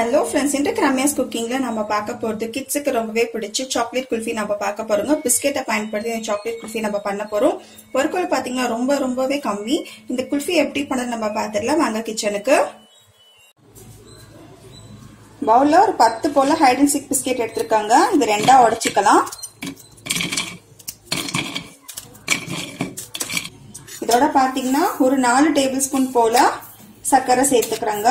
hello friends இன்றைக்கு ரம்யாஸ் குக்கிங்ல நம்ம பார்க்க போறது கிட்ஸுக்கு ரொம்பவே பிடிச்சி சாக்லேட் குல்ஃபி நம்ம பார்க்க போறோங்க பிஸ்கெட்டை பயன்படுத்தி இந்த சாக்லேட் குல்ஃபி நம்ம பண்ண போறோம் பொருட்கள் பாத்தீங்கன்னா ரொம்ப ரொம்பவே கம்மி இந்த குல்ஃபி எப்படி பண்ணது நம்ம பார்த்துடலாம் வாங்க கிச்சனுக்கு பவுல்ல ஒரு பத்து போல ஹைட் அண்ட் சிக் பிஸ்கெட் எடுத்திருக்காங்க இது ரெண்டா உடைச்சிக்கலாம் இதோட பாத்தீங்கன்னா ஒரு நாலு டேபிள் ஸ்பூன் போல சர்க்கரை சேர்த்துக்கிறாங்க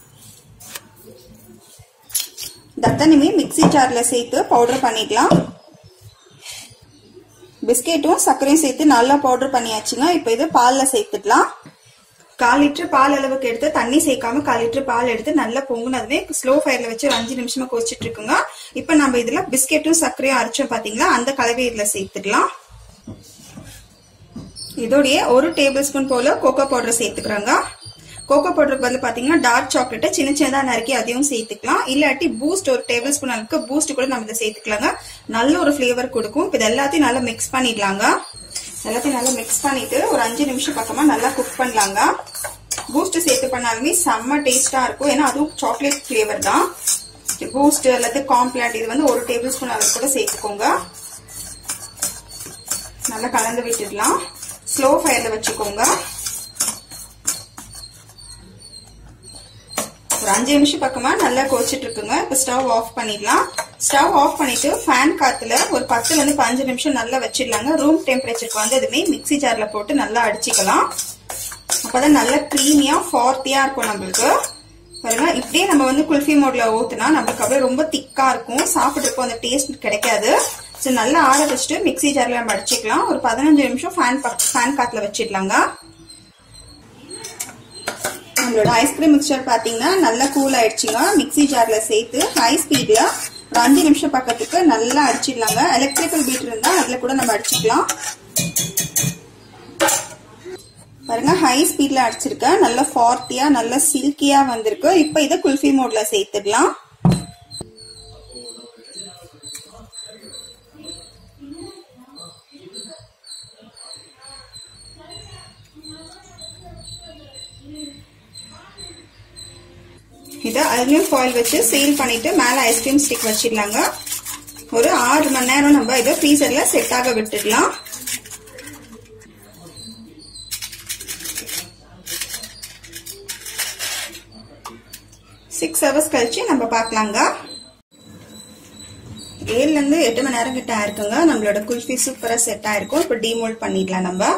தத்தனிமே மிக்சி ஜார்ல சேர்த்து பவுடர் பண்ணிக்கலாம் பிஸ்கெட்டும் சர்க்கரையும் சேர்த்து நல்லா பவுடர் பண்ணியாச்சுங்க இப்போ இது பால்ல சேர்த்துக்கலாம் கால் லிட்டர் பால் அளவுக்கு எடுத்து தண்ணி சேர்க்காம கால் லிட்டர் பால் எடுத்து நல்லா பொங்குனதுமே ஸ்லோ ஃபயர்ல வச்சு ஒரு அஞ்சு நிமிஷமா கொதிச்சிட்டு இருக்குங்க இப்போ நம்ம இதுல பிஸ்கெட்டும் சர்க்கரையும் அரைச்சோம் பாத்தீங்களா அந்த கலவை இதுல சேர்த்துக்கலாம் இதோடைய ஒரு டேபிள் ஸ்பூன் போல கோகோ பவுடர் சேர்த்துக்கிறாங்க கோகோ பவுடர் பதில் பாத்தீங்கன்னா டார்க் சாக்லேட்டை சின்ன சின்னதா நறுக்கி அதையும் சேர்த்துக்கலாம் இல்லாட்டி பூஸ்ட் ஒரு டேபிள் ஸ்பூன் அளவுக்கு பூஸ்ட் கூட நம்ம இதை சேர்த்துக்கலாங்க நல்ல ஒரு ஃபிளேவர் கொடுக்கும் இது எல்லாத்தையும் நல்லா மிக்ஸ் பண்ணிடலாங்க எல்லாத்தையும் நல்லா மிக்ஸ் பண்ணிட்டு ஒரு அஞ்சு நிமிஷம் பக்கமா நல்லா குக் பண்ணலாங்க பூஸ்ட் சேர்த்து பண்ணாலுமே செம்ம டேஸ்டா இருக்கும் ஏன்னா அதுவும் சாக்லேட் ஃபிளேவர் தான் பூஸ்ட் அல்லது காம்ப்ளாட் இது வந்து ஒரு டேபிள் ஸ்பூன் அளவு கூட சேர்த்துக்கோங்க நல்லா கலந்து விட்டுடலாம் ஸ்லோ ஃபயர்ல வச்சுக்கோங்க ஒரு அஞ்சு நிமிஷம் பக்கமா நல்லா கொதிச்சிட்டு இருக்குங்க இப்ப ஸ்டவ் ஆஃப் பண்ணிடலாம் ஸ்டவ் ஆஃப் பண்ணிட்டு ஃபேன் காத்துல ஒரு பத்துல இருந்து பதினஞ்சு நிமிஷம் நல்லா வச்சிடலாங்க ரூம் டெம்பரேச்சருக்கு வந்து அதுமே மிக்சி ஜார்ல போட்டு நல்லா அடிச்சுக்கலாம் அப்பதான் நல்லா க்ரீமியா ஃபார்த்தியா இருக்கும் நம்மளுக்கு பாருங்க இப்படியே நம்ம வந்து குல்ஃபி மோட்ல ஊத்துனா நம்மளுக்கு அப்படியே ரொம்ப திக்கா இருக்கும் சாப்பிட்றப்போ அந்த டேஸ்ட் கிடைக்காது ஸோ நல்லா ஆற வச்சுட்டு மிக்சி ஜார்ல நம்ம அடிச்சுக்கலாம் ஒரு பதினஞ்சு நிமிஷம் ஃபேன் ஃபேன் காத்துல வச்சிடலாங்க நம்மளோட ஐஸ்கிரீம் மிக்சர் பாத்தீங்கன்னா நல்லா கூல் ஆயிடுச்சுங்க மிக்சி ஜார்ல சேர்த்து ஹை ஸ்பீட்ல ஒரு அஞ்சு நிமிஷம் பக்கத்துக்கு நல்லா அடிச்சிடலாங்க எலக்ட்ரிக்கல் பீட் இருந்தா அதுல கூட நம்ம அடிச்சுக்கலாம் பாருங்க ஹை ஸ்பீட்ல அடிச்சிருக்கேன் நல்ல ஃபார்த்தியா நல்ல சில்கியா வந்திருக்கு இப்போ இதை குல்ஃபி மோட்ல சேர்த்துடலாம் இதை அலுமினியம் ஃபாயில் வச்சு சீல் பண்ணிட்டு மேல ஐஸ்கிரீம் ஸ்டிக் வச்சிடலாங்க ஒரு ஆறு மணி நேரம் நம்ம இதை ஃப்ரீசர்ல செட் ஆக விட்டுடலாம் சிக்ஸ் ஹவர்ஸ் கழிச்சு நம்ம பார்க்கலாங்க ஏழுல இருந்து எட்டு மணி நேரம் கிட்ட ஆயிருக்குங்க நம்மளோட குல்ஃபி சூப்பரா செட் ஆயிருக்கும் இப்போ டிமோல்ட் பண்ணிடலாம் நம்ம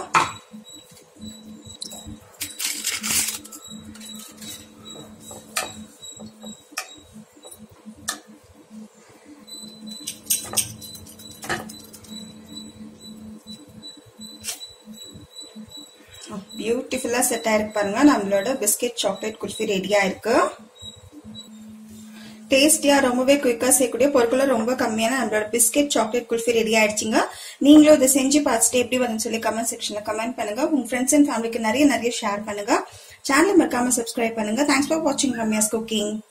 பியூட்டிஃபுல்லா செட் ஆயிருக்கு பாருங்க நம்மளோட பிஸ்கெட் சாக்லேட் குல்ஃபி ரெடியா இருக்கு டேஸ்டியா ரொம்பவே குயிக்கா செய்யக்கூடிய பொருட்களும் ரொம்ப கம்மியான நம்மளோட பிஸ்கெட் சாக்லேட் குல்ஃபி ரெடி ஆயிடுச்சுங்க நீங்களும் இதை செஞ்சு பார்த்துட்டு எப்படி வந்து சொல்லி கமெண்ட் செக்ஷன்ல கமெண்ட் பண்ணுங்க உங்க ஃப்ரெண்ட்ஸ் அண்ட் ஃபேமிலிக்கு நிறைய நிறைய ஷேர் பண்ணுங்க சேனல் மறக்காம சப்ஸ்கிரைப் பண்ணுங்க தேங்க்ஸ் ஃபார் வாட்சிங் ரம்யாஸ் குக்கிங்